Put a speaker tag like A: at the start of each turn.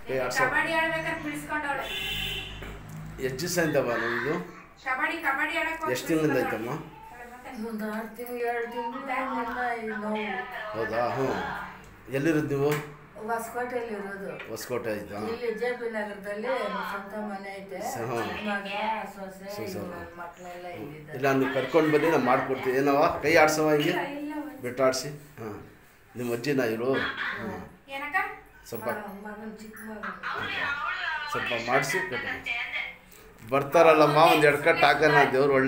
A: ಕೈ ಆಡ್ಸೋ
B: ಕಬಡ್ಡಿ ಆಡ್ಬೇಕಾದ್ರೆ ಬಿಡಿಸ್ಕೊಂಡವಳೆ
A: ಎಷ್ಟು ದಿವಸ ಇದ್ದಾವ ಇದು
B: ಕಬಡ್ಡಿ ಕಬಡ್ಡಿ ಆಡಕ್ ಹೋಗಿ
A: ಎಷ್ಟು ತಿಂಗಳಿಂದ ಐತಮ್ಮ
C: ಒಂದು ಆರು ತಿಂಗಳು ಎರಡು ತಿಂಗಳು ನೋವು
A: ಹೌದಾ ಹ್ಞೂ ಎಲ್ಲಿರೋದು ನೀವು
C: ಹೊಸಕೋಟೆಯಲ್ಲಿ ಇರೋದು
A: ಹೊಸಕೋಟೆ ಆಯ್ತಾ
C: ಇಲ್ಲಿ ಜೆ ಪಿ ನಗರದಲ್ಲಿ ಸ್ವಂತ ಮನೆ ಐತೆ
A: ಸ- ಹ್ಞೂ.
C: ಮಗ ಸೊಸೆ
A: ಸೊಸೆ.
C: ನನ್ನ ಮಕ್ಕಳೆಲ್ಲ ಇಲ್ಲಿದ್ದಾರೆ
A: ಇಲ್ಲ ನೀವು ಕರ್ಕೊಂಡು ಬನ್ನಿ ನಾನು ಮಾಡ್ಕೊಡ್ತೀನಿ ಏನವ ಕೈ ಆಡ್ಸವ ಹಿಂಗೆ
B: ಇಲ್ಲ
A: ಬೆಟ್ಟ ಆಡಿಸಿ ಹಾಂ ನಿಮ್ಮ ಅಜ್ಜಿನ ಇರು ಹಾಂ
B: ಏನಕ್ಕ
A: ಸ್ವಲ್ಪ
C: ಮಗನ ಚಿಕ್ಕ ಮಗನ
A: ಸ್ವಲ್ಪ ಮಾಡಿಸಿ ಬರ್ತಾರಲ್ಲಮ್ಮ ಒಂದು ಎರಡು ಕಟ್ಟು ಹಾಕೋಣ ದೇವ್ರು ಒಳ್ಳೆ